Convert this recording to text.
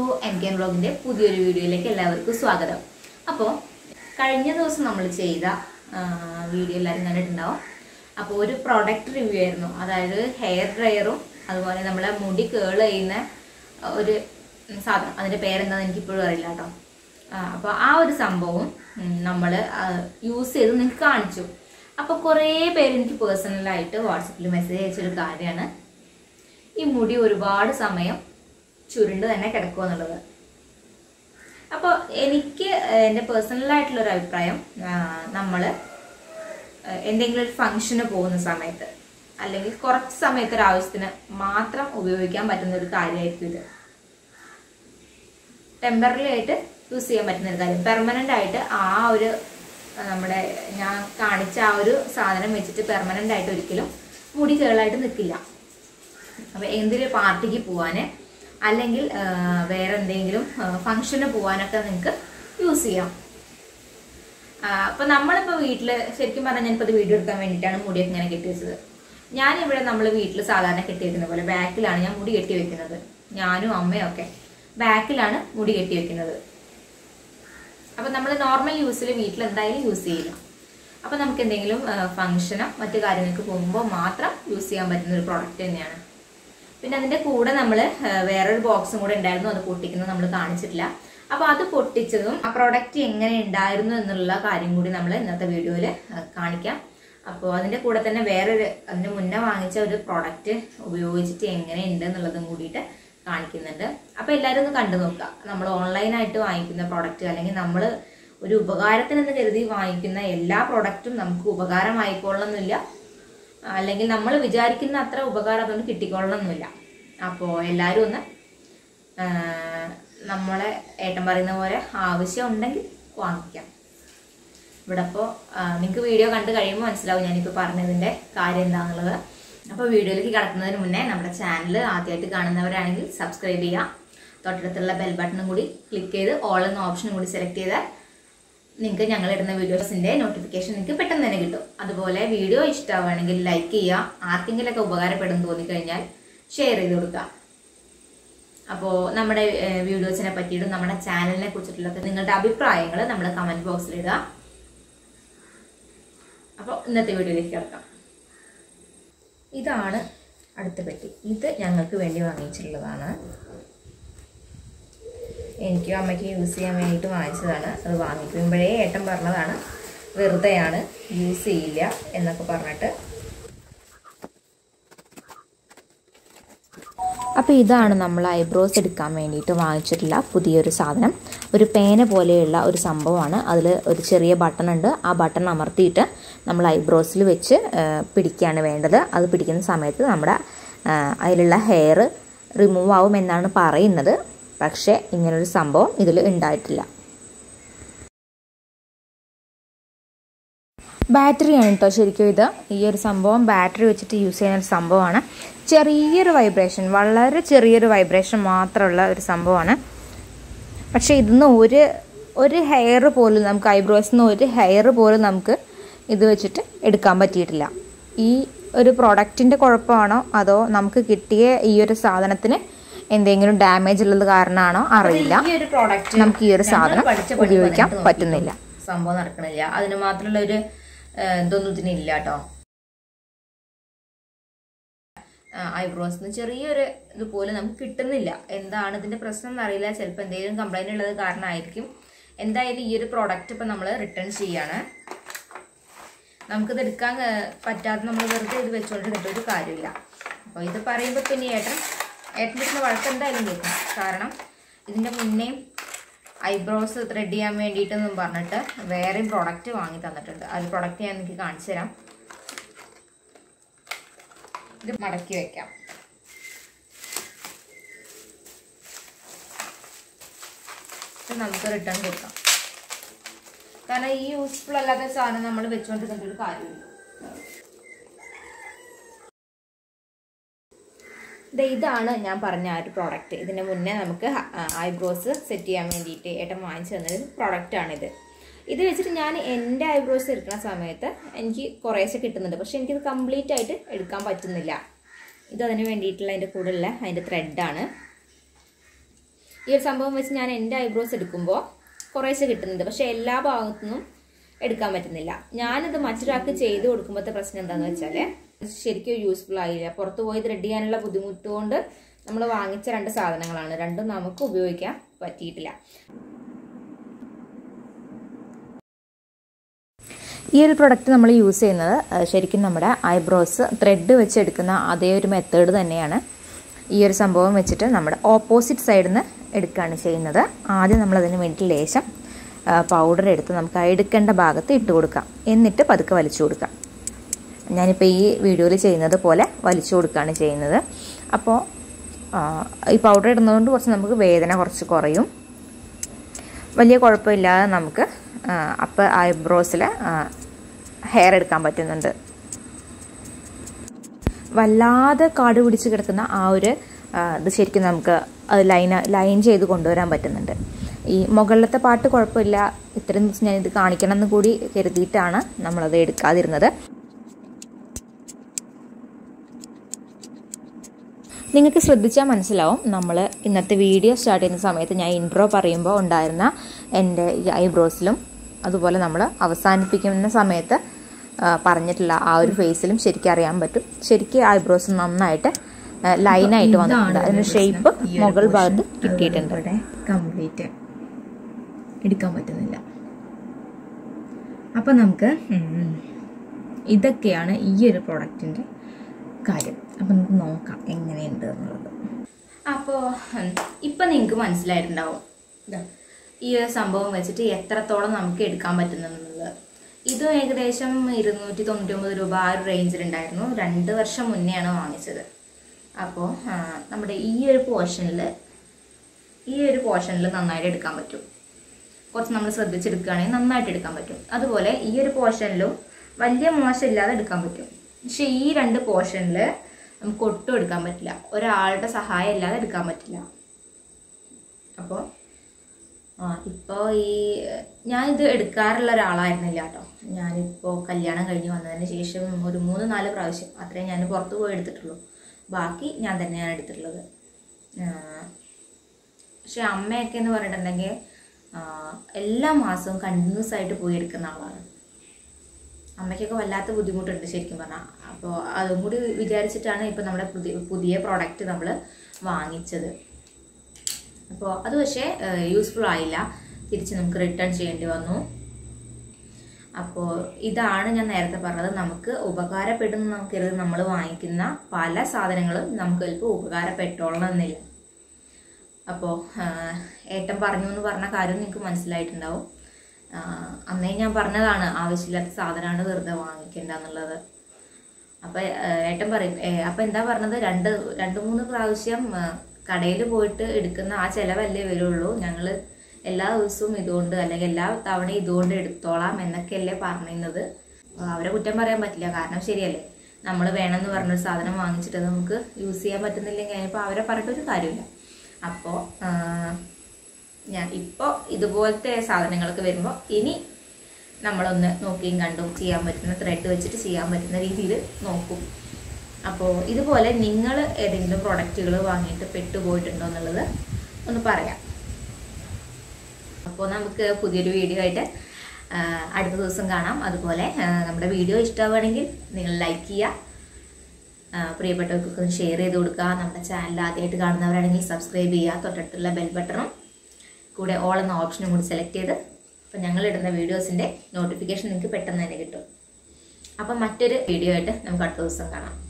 N K വ്ളോഗിൻ്റെ പുതിയൊരു വീഡിയോയിലേക്ക് എല്ലാവർക്കും സ്വാഗതം അപ്പോൾ കഴിഞ്ഞ ദിവസം നമ്മൾ ചെയ്ത ആ, വീഡിയോ എല്ലാവരും കണ്ടിട്ടുണ്ടാവും അപ്പോൾ ഒരു പ്രോഡക്റ്റ് റിവ്യൂ ആയിരുന്നു അതായത് ഹെയർ ഡ്രയറും അതുപോലെ നമ്മളെ മുടി കേൾ ചെയ്യുന്ന ഒരു സാധനം അതിൻ്റെ പേരെന്താണെന്ന് എനിക്ക് ഇപ്പോഴും അറിയില്ല കേട്ടോ അപ്പോൾ ആ ഒരു സംഭവം നമ്മൾ യൂസ് ചെയ്ത് നിങ്ങൾക്ക് കാണിച്ചു അപ്പോൾ കുറേ പേര് എനിക്ക് പേഴ്സണലായിട്ട് വാട്സപ്പിൽ മെസ്സേജ് അയച്ചൊരു കാര്യമാണ് ഈ മുടി ഒരുപാട് സമയം ചുരുണ്ട് തന്നെ കിടക്കുക എന്നുള്ളത് അപ്പോൾ എനിക്ക് എൻ്റെ പേഴ്സണലായിട്ടുള്ള ഒരു അഭിപ്രായം നമ്മൾ എന്തെങ്കിലും ഒരു ഫംഗ്ഷന് പോകുന്ന സമയത്ത് അല്ലെങ്കിൽ കുറച്ച് സമയത്ത് ഒരു ആവശ്യത്തിന് മാത്രം ഉപയോഗിക്കാൻ പറ്റുന്ന ഒരു കാര്യമായിരിക്കും ഇത് ടെമ്പററി ആയിട്ട് യൂസ് ചെയ്യാൻ പറ്റുന്ന ഒരു കാര്യം പെർമനൻ്റ് ആയിട്ട് ആ ഒരു ആ, നമ്മുടെ ഞാൻ കാണിച്ച ആ ഒരു സാധനം വെച്ചിട്ട് പെർമനൻ്റ് ആയിട്ട് ഒരിക്കലും മുടി കേളായിട്ട് നിൽക്കില്ല അപ്പോൾ എന്തെങ്കിലും പാർട്ടിക്ക് പോവാൻ അല്ലെങ്കിൽ ആ, വേറെ എന്തെങ്കിലും ഫംഗ്ഷന് പോവാനൊക്കെ നിങ്ങൾക്ക് യൂസ് ചെയ്യാം അപ്പോൾ നമ്മളിപ്പോൾ വീട്ടിൽ ശരിക്കും പറഞ്ഞാൽ ഞാനിപ്പോൾ ഇത് വീഡിയോ എടുക്കാൻ വേണ്ടിയിട്ടാണ് മുടിയൊക്കെ ഇങ്ങനെ കെട്ടി വെച്ചത് ഞാനിവിടെ നമ്മൾ വീട്ടിൽ സാധാരണ കെട്ടി വെക്കുന്ന പോലെ ബാക്കിലാണ് ഞാൻ മുടി കെട്ടി വെക്കുന്നത് ഞാനും അമ്മയും ഒക്കെ ബാക്കിലാണ് മുടി കെട്ടി വെക്കുന്നത് അപ്പം നമ്മൾ നോർമൽ യൂസിൽ വീട്ടിൽ എന്തായാലും യൂസ് ചെയ്യില്ല അപ്പം നമുക്ക് എന്തെങ്കിലും ഫംഗ്ഷനോ മറ്റു കാര്യങ്ങൾക്ക് പോകുമ്പോൾ മാത്രം യൂസ് ചെയ്യാൻ പറ്റുന്ന ഒരു പ്രോഡക്റ്റ് തന്നെയാണ് പിന്നെ അതിൻ്റെ കൂടെ നമ്മൾ വേറൊരു ബോക്സും കൂടെ ഉണ്ടായിരുന്നു അത് പൊട്ടിക്കുന്നത് നമ്മൾ കാണിച്ചിട്ടില്ല അപ്പോൾ അത് പൊട്ടിച്ചതും ആ പ്രോഡക്റ്റ് എങ്ങനെ ഉണ്ടായിരുന്നു എന്നുള്ള കാര്യം കൂടി നമ്മൾ ഇന്നത്തെ വീഡിയോയിൽ കാണിക്കാം അപ്പോൾ അതിൻ്റെ കൂടെ തന്നെ വേറൊരു അതിന് മുന്നേ വാങ്ങിച്ച ഒരു പ്രോഡക്റ്റ് ഉപയോഗിച്ചിട്ട് എങ്ങനെ ഉണ്ട് എന്നുള്ളതും കൂടിയിട്ട് കാണിക്കുന്നുണ്ട് അപ്പോൾ എല്ലാവരും ഒന്ന് കണ്ടു നോക്കുക നമ്മൾ ഓൺലൈനായിട്ട് വാങ്ങിക്കുന്ന പ്രോഡക്റ്റ് അല്ലെങ്കിൽ നമ്മൾ ഒരു ഉപകാരത്തിനെന്ന് കരുതി വാങ്ങിക്കുന്ന എല്ലാ പ്രോഡക്റ്റും നമുക്ക് ഉപകാരമായിക്കൊള്ളണമെന്നില്ല അല്ലെങ്കിൽ നമ്മൾ വിചാരിക്കുന്ന അത്ര ഉപകാരം അതുകൊണ്ട് കിട്ടിക്കൊള്ളണമെന്നില്ല അപ്പോൾ എല്ലാവരും ഒന്ന് ആ, നമ്മളെ ഏട്ടൻ പറയുന്ന പോലെ ആവശ്യം ഉണ്ടെങ്കിൽ വാങ്ങിക്കാം ഇവിടെ അപ്പോൾ നിങ്ങൾക്ക് വീഡിയോ കണ്ട് കഴിയുമ്പോൾ മനസ്സിലാവും ഞാനിപ്പോൾ പറഞ്ഞതിൻ്റെ കാര്യം എന്താണെന്നുള്ളത് അപ്പോൾ വീഡിയോയിലേക്ക് കടക്കുന്നതിന് മുന്നേ നമ്മുടെ ചാനൽ ആദ്യമായിട്ട് കാണുന്നവരാണെങ്കിൽ സബ്സ്ക്രൈബ് ചെയ്യുക തൊട്ടടുത്തുള്ള ബെൽ ബട്ടണും കൂടി ക്ലിക്ക് ചെയ്ത് ഓൾ എന്ന ഓപ്ഷനും കൂടി സെലക്ട് ചെയ്താൽ നിങ്ങൾക്ക് ഞങ്ങൾ ഇടുന്ന വീഡിയോസിൻ്റെ നോട്ടിഫിക്കേഷൻ നിങ്ങൾക്ക് പെട്ടെന്ന് തന്നെ കിട്ടും അതുപോലെ വീഡിയോ ഇഷ്ടമാവുകയാണെങ്കിൽ ലൈക്ക് ചെയ്യുക ആർക്കെങ്കിലൊക്കെ ഉപകാരപ്പെടും തോന്നിക്കഴിഞ്ഞാൽ ഷെയർ ചെയ്ത് കൊടുക്കുക അപ്പോൾ നമ്മുടെ വീഡിയോസിനെ പറ്റിയിട്ടും നമ്മുടെ ചാനലിനെ കുറിച്ചിട്ടുള്ള നിങ്ങളുടെ അഭിപ്രായങ്ങൾ നമ്മുടെ കമൻറ്റ് ബോക്സിൽ ഇടുക അപ്പോൾ ഇന്നത്തെ വീഡിയോയിലേക്ക് കിടക്കാം ഇതാണ് അടുത്ത പെട്ടി ഇത് ഞങ്ങൾക്ക് വേണ്ടി വാങ്ങിച്ചിട്ടുള്ളതാണ് എനിക്കും അമ്മയ്ക്ക് യൂസ് ചെയ്യാൻ വേണ്ടിയിട്ട് വാങ്ങിച്ചതാണ് അത് വാങ്ങിക്കുമ്പോഴേ ഏട്ടൻ പറഞ്ഞതാണ് വെറുതെയാണ് യൂസ് ചെയ്യില്ല എന്നൊക്കെ പറഞ്ഞിട്ട് അപ്പോൾ ഇതാണ് നമ്മൾ ഐബ്രോസ് എടുക്കാൻ വേണ്ടിയിട്ട് വാങ്ങിച്ചിട്ടുള്ള പുതിയൊരു സാധനം ഒരു പേന പോലെയുള്ള ഒരു സംഭവമാണ് അതിൽ ഒരു ചെറിയ ബട്ടൺ ഉണ്ട് ആ ബട്ടൺ അമർത്തിയിട്ട് നമ്മൾ ഐബ്രോസിൽ വെച്ച് ആ, പിടിക്കുകയാണ് വേണ്ടത് അത് പിടിക്കുന്ന സമയത്ത് നമ്മുടെ ആ, അതിലുള്ള ഹെയർ റിമൂവ് ആവും എന്നാണ് പറയുന്നത് പക്ഷേ ഇങ്ങനൊരു സംഭവം ഇതിൽ ഉണ്ടായിട്ടില്ല ബാറ്ററിയാണ് കേട്ടോ ശരിക്കും ഇത് ഈ ഒരു സംഭവം ബാറ്ററി വെച്ചിട്ട് യൂസ് ചെയ്യുന്ന ഒരു സംഭവമാണ് ചെറിയൊരു വൈബ്രേഷൻ വളരെ ചെറിയൊരു വൈബ്രേഷൻ മാത്രമുള്ള ഒരു സംഭവമാണ് പക്ഷേ ഇതിന്ന് ഒരു ഒരു ഹെയർ പോലും നമുക്ക് ഐബ്രോസിൽ നിന്ന് ഒരു ഹെയർ പോലും നമുക്ക് ഇത് വെച്ചിട്ട് എടുക്കാൻ പറ്റിയിട്ടില്ല ഈ ഒരു പ്രോഡക്റ്റിൻ്റെ കുഴപ്പമാണോ അതോ നമുക്ക് കിട്ടിയ ഈ ഒരു സാധനത്തിന് എന്തെങ്കിലും ഡാമേജ് ഉള്ളത് കാരണമാണോ അറിയില്ല ഈ ഒരു പ്രോഡക്റ്റ് നമുക്ക് ഈ ഒരു സാധനം ഉപയോഗിക്കാൻ പറ്റുന്നില്ല സംഭവം നടക്കണില്ല അതിന് മാത്രമുള്ള ഒരു ഏഹ്, ഇതൊന്നും ഇതിനില്ല കേട്ടോ ഐബ്രോസിന് ചെറിയൊരു ഇതുപോലെ നമുക്ക് കിട്ടുന്നില്ല എന്താണ് ഇതിന്റെ പ്രശ്നം എന്നറിയില്ല ചിലപ്പോൾ എന്തെങ്കിലും കംപ്ലൈന്റ് ഉള്ളത് കാരണമായിരിക്കും എന്തായാലും ഈ ഒരു പ്രോഡക്റ്റ് ഇപ്പം നമ്മൾ റിട്ടേൺ ചെയ്യാണ് നമുക്കിത് എടുക്കാൻ ഏഹ്, പറ്റാതെ നമ്മൾ വെറുതെ ഇത് വെച്ചുകൊണ്ടിരുന്നിട്ട് ഒരു കാര്യമില്ല അപ്പോൾ ഇത് പറയുമ്പോൾ പിന്നെ ഏട്ടൻ ഏട്ടൻ്റെ ഇതിൻ്റെ വഴക്ക് എന്തായാലും കേൾക്കും കാരണം ഇതിൻ്റെ മുന്നേയും ഐബ്രോസ് ത്രെഡ് ചെയ്യാൻ വേണ്ടിയിട്ടെന്നും പറഞ്ഞിട്ട് വേറെയും പ്രോഡക്റ്റ് വാങ്ങി തന്നിട്ടുണ്ട് ആ ഒരു പ്രോഡക്റ്റ് ഞാൻ എനിക്ക് കാണിച്ചു തരാം ഇത് മടക്കി വെക്കാം ഇത് നമുക്ക് റിട്ടേൺ കൊടുക്കാം കാരണം ഈ യൂസ്ഫുൾ അല്ലാത്ത സാധനം നമ്മൾ വെച്ചുകൊണ്ടിരുന്നിട്ട് ഒരു കാര്യമില്ല ദേ ഇതാണ് ഞാൻ പറഞ്ഞ ആ ഒരു പ്രോഡക്റ്റ് ഇതിന് മുന്നേ നമുക്ക് ഐബ്രോസ് സെറ്റ് ചെയ്യാൻ വേണ്ടിയിട്ട് ഏട്ടൻ വാങ്ങിച്ചു തന്നൊരു പ്രോഡക്റ്റാണിത് ഇത് വെച്ചിട്ട് ഞാൻ എൻ്റെ ഐബ്രോസ് എടുക്കുന്ന സമയത്ത് എനിക്ക് കുറേശ്ശെ കിട്ടുന്നുണ്ട് പക്ഷെ എനിക്കിത് കംപ്ലീറ്റ് ആയിട്ട് എടുക്കാൻ പറ്റുന്നില്ല ഇത് അതിന് വേണ്ടിയിട്ടുള്ള അതിൻ്റെ കൂടെയുള്ള അതിൻ്റെ ത്രെഡാണ് ഈ ഒരു സംഭവം വെച്ച് ഞാൻ എൻ്റെ ഐബ്രോസ് എടുക്കുമ്പോൾ കുറേശ്ശെ കിട്ടുന്നുണ്ട് പക്ഷെ എല്ലാ ഭാഗത്തുനിന്നും എടുക്കാൻ പറ്റുന്നില്ല ഞാനിത് മറ്റൊരാൾക്ക് ചെയ്ത് കൊടുക്കുമ്പോഴത്തെ പ്രശ്നം എന്താണെന്ന് വെച്ചാൽ ശരിക്കും യൂസ്ഫുൾ ആയില്ല പുറത്ത് പോയി ത്രെഡ് ചെയ്യാനുള്ള ബുദ്ധിമുട്ട് കൊണ്ട് നമ്മൾ വാങ്ങിച്ച രണ്ട് സാധനങ്ങളാണ് രണ്ടും നമുക്ക് ഉപയോഗിക്കാൻ പറ്റിയിട്ടില്ല ഈ ഒരു പ്രൊഡക്റ്റ് നമ്മൾ യൂസ് ചെയ്യുന്നത് അഹ് ശരിക്കും നമ്മുടെ ഐബ്രോസ് ത്രെഡ് വെച്ച് എടുക്കുന്ന അതേ ഒരു മെത്തേഡ് തന്നെയാണ് ഈ ഒരു സംഭവം വെച്ചിട്ട് നമ്മുടെ ഓപ്പോസിറ്റ് സൈഡിൽ നിന്ന് എടുക്കുകയാണ് ചെയ്യുന്നത് ആദ്യം നമ്മൾ അതിന് വേണ്ടി ലേശം പൗഡർ എടുത്ത് നമുക്ക് ആ എടുക്കേണ്ട ഭാഗത്ത് ഇട്ട് കൊടുക്കാം എന്നിട്ട് പതുക്കെ വലിച്ചു കൊടുക്കാം ഞാനിപ്പോൾ ഈ വീഡിയോയിൽ ചെയ്യുന്നത് പോലെ വലിച്ചു കൊടുക്കുകയാണ് ചെയ്യുന്നത് അപ്പോൾ ആ, ഈ പൗഡർ ഇടുന്നതുകൊണ്ട് കുറച്ച് നമുക്ക് വേദന കുറച്ച് കുറയും വലിയ കുഴപ്പമില്ലാതെ നമുക്ക് അപ്പോൾ ഐബ്രോസിൽ ഹെയർ എടുക്കാൻ പറ്റുന്നുണ്ട് വല്ലാതെ കാട് പിടിച്ച് കിടക്കുന്ന ആ ഒരു ആ, ഇത് ശരിക്കും നമുക്ക് അത് ലൈൻ ലൈൻ ചെയ്ത് കൊണ്ടുവരാൻ പറ്റുന്നുണ്ട് ഈ മുകളിലത്തെ പാട്ട് കുഴപ്പമില്ല ഇത്രയും ദിവസം ഞാനിത് കാണിക്കണം എന്ന് കൂടി കരുതിയിട്ടാണ് നമ്മളത് എടുക്കാതിരുന്നത് നിങ്ങൾക്ക് ശ്രദ്ധിച്ചാൽ മനസ്സിലാവും നമ്മൾ ഇന്നത്തെ വീഡിയോ സ്റ്റാർട്ട് ചെയ്യുന്ന സമയത്ത് ഞാൻ ഇൻട്രോ പറയുമ്പോൾ ഉണ്ടായിരുന്ന എൻ്റെ ഈ ഐബ്രോസിലും അതുപോലെ നമ്മൾ അവസാനിപ്പിക്കുന്ന സമയത്ത് ആ, പറഞ്ഞിട്ടുള്ള ആ ഒരു ഫേസിലും ശരിക്കും അറിയാൻ പറ്റും ശരിക്കും ഐബ്രോസ് നന്നായിട്ട് ലൈനായിട്ട് വന്നിട്ടുണ്ട് അതിന് ഷേപ്പ് മുകൾ ഭാഗത്ത് കിട്ടിയിട്ടുണ്ട് ഇവിടെ കംപ്ലീറ്റ് എടുക്കാൻ പറ്റുന്നില്ല അപ്പം നമുക്ക് ഉം, ഇതൊക്കെയാണ് ഈ ഒരു പ്രൊഡക്റ്റിൻ്റെ കാര്യം അപ്പം നമുക്ക് നോക്കാം എങ്ങനെയുണ്ട് എന്നുള്ളത് അപ്പോൾ ഇപ്പം നിങ്ങൾക്ക് മനസ്സിലായിട്ടുണ്ടാവും ഇതാ, ഈ ഒരു സംഭവം വെച്ചിട്ട് എത്രത്തോളം നമുക്ക് എടുക്കാൻ പറ്റുന്നുള്ളത് ഇത് ഏകദേശം ഇരുന്നൂറ്റി തൊണ്ണൂറ്റി ഒമ്പത് രൂപ ആ ഒരു റേഞ്ചിലുണ്ടായിരുന്നു രണ്ട് വർഷം മുന്നെയാണ് വാങ്ങിച്ചത് അപ്പോൾ നമ്മുടെ ഈ ഒരു പോർഷനിൽ ഈ ഒരു പോർഷനിൽ നന്നായിട്ട് എടുക്കാൻ പറ്റും കുറച്ച് നമ്മൾ ശ്രദ്ധിച്ചെടുക്കുകയാണെങ്കിൽ നന്നായിട്ട് എടുക്കാൻ പറ്റും അതുപോലെ ഈ ഒരു പോർഷനിലും വലിയ മോശമില്ലാതെ എടുക്കാൻ പറ്റും പക്ഷെ ഈ രണ്ട് പോർഷനിൽ നമുക്ക് ഒട്ടും എടുക്കാൻ പറ്റില്ല ഒരാളുടെ സഹായം ഇല്ലാതെ എടുക്കാൻ പറ്റില്ല അപ്പോൾ ആ ഇപ്പോൾ ഈ ഞാനിത് എടുക്കാറുള്ള ഒരാളായിരുന്നില്ല കേട്ടോ ഞാനിപ്പോൾ കല്യാണം കഴിഞ്ഞ് വന്നതിന് ശേഷം ഒരു മൂന്ന് നാല് പ്രാവശ്യം അത്രേ ഞാൻ പുറത്ത് പോയി എടുത്തിട്ടുള്ളൂ ബാക്കി ഞാൻ തന്നെയാണ് എടുത്തിട്ടുള്ളത് ആ, പക്ഷെ അമ്മയൊക്കെ എന്ന് പറഞ്ഞിട്ടുണ്ടെങ്കിൽ ആ, എല്ലാ മാസവും കണ്ടിന്യൂസ് ആയിട്ട് പോയി എടുക്കുന്ന ആളാണ് അമ്മയ്ക്കൊക്കെ വല്ലാത്ത ബുദ്ധിമുട്ടുണ്ട് ശരിക്കും പറഞ്ഞാൽ അപ്പോൾ അതും കൂടി വിചാരിച്ചിട്ടാണ് ഇപ്പം നമ്മുടെ പുതിയ പുതിയ പ്രോഡക്റ്റ് നമ്മൾ വാങ്ങിച്ചത് അപ്പോൾ അത് പക്ഷേ യൂസ്ഫുൾ ആയില്ല തിരിച്ച് നമുക്ക് റിട്ടേൺ ചെയ്യേണ്ടി വന്നു അപ്പോൾ ഇതാണ് ഞാൻ നേരത്തെ പറഞ്ഞത് നമുക്ക് ഉപകാരപ്പെടുന്ന നമുക്കരുത് നമ്മൾ വാങ്ങിക്കുന്ന പല സാധനങ്ങളും നമുക്ക് ചിലപ്പോൾ ഉപകാരപ്പെട്ടോളണമെന്നില്ല അപ്പോൾ ഏട്ടൻ പറഞ്ഞു എന്ന് പറഞ്ഞ കാര്യം നിങ്ങൾക്ക് മനസ്സിലായിട്ടുണ്ടാവും ആ, അന്നേ ഞാൻ പറഞ്ഞതാണ് ആവശ്യമില്ലാത്ത സാധനമാണ് വെറുതെ വാങ്ങിക്കേണ്ട എന്നുള്ളത് അപ്പം ഏട്ടൻ പറയും "ഏ, അപ്പം എന്താ പറഞ്ഞത് രണ്ട് രണ്ട് മൂന്ന് പ്രാവശ്യം കടയിൽ പോയിട്ട് എടുക്കുന്ന ആ ചിലവല്ലേ വരുള്ളൂ ഞങ്ങൾ എല്ലാ ദിവസവും ഇതുകൊണ്ട് അല്ലെങ്കിൽ എല്ലാ തവണയും ഇതുകൊണ്ട് എടുത്തോളാം എന്നൊക്കെയല്ലേ പറഞ്ഞിരുന്നത് ആ, അവരെ കുറ്റം പറയാൻ പറ്റില്ല കാരണം ശരിയല്ലേ നമ്മൾ വേണമെന്ന് പറഞ്ഞൊരു സാധനം വാങ്ങിച്ചിട്ട് നമുക്ക് യൂസ് ചെയ്യാൻ പറ്റുന്നില്ലെങ്കിൽ അതിനിപ്പോൾ അവരെ പറഞ്ഞിട്ടൊരു കാര്യമില്ല അപ്പോൾ ഞാൻ ഇപ്പോൾ ഇതുപോലത്തെ സാധനങ്ങളൊക്കെ വരുമ്പോൾ ഇനി നമ്മളൊന്ന് നോക്കിയും കണ്ടും ചെയ്യാൻ പറ്റുന്ന ത്രെഡ് വെച്ചിട്ട് ചെയ്യാൻ പറ്റുന്ന രീതിയിൽ നോക്കും അപ്പോൾ ഇതുപോലെ നിങ്ങൾ ഏതെങ്കിലും പ്രൊഡക്റ്റുകൾ വാങ്ങിയിട്ട് പെട്ടുപോയിട്ടുണ്ടോ എന്നുള്ളത് ഒന്ന് പറയാം അപ്പോൾ നമുക്ക് പുതിയൊരു വീഡിയോ ആയിട്ട് ആ, അടുത്ത ദിവസം കാണാം അതുപോലെ ആ, നമ്മുടെ വീഡിയോ ഇഷ്ടമാവുകയാണെങ്കിൽ നിങ്ങൾ ലൈക്ക് ചെയ്യുക ആ, പ്രിയപ്പെട്ടവർക്കൊക്കെ ഒന്ന് ഷെയർ ചെയ്ത് കൊടുക്കുക നമ്മുടെ ചാനൽ ആദ്യമായിട്ട് കാണുന്നവരാണെങ്കിൽ സബ്സ്ക്രൈബ് ചെയ്യുക തൊട്ടടുത്തുള്ള ബെൽ ബട്ടണും കൂടെ ഓൾ എന്ന ഓപ്ഷനും കൂടി സെലക്ട് ചെയ്ത് അപ്പം ഞങ്ങൾ ഇടുന്ന വീഡിയോസിൻ്റെ നോട്ടിഫിക്കേഷൻ നിങ്ങൾക്ക് പെട്ടെന്ന് തന്നെ കിട്ടും അപ്പം മറ്റൊരു വീഡിയോ ആയിട്ട് നമുക്ക് അടുത്ത ദിവസം കാണാം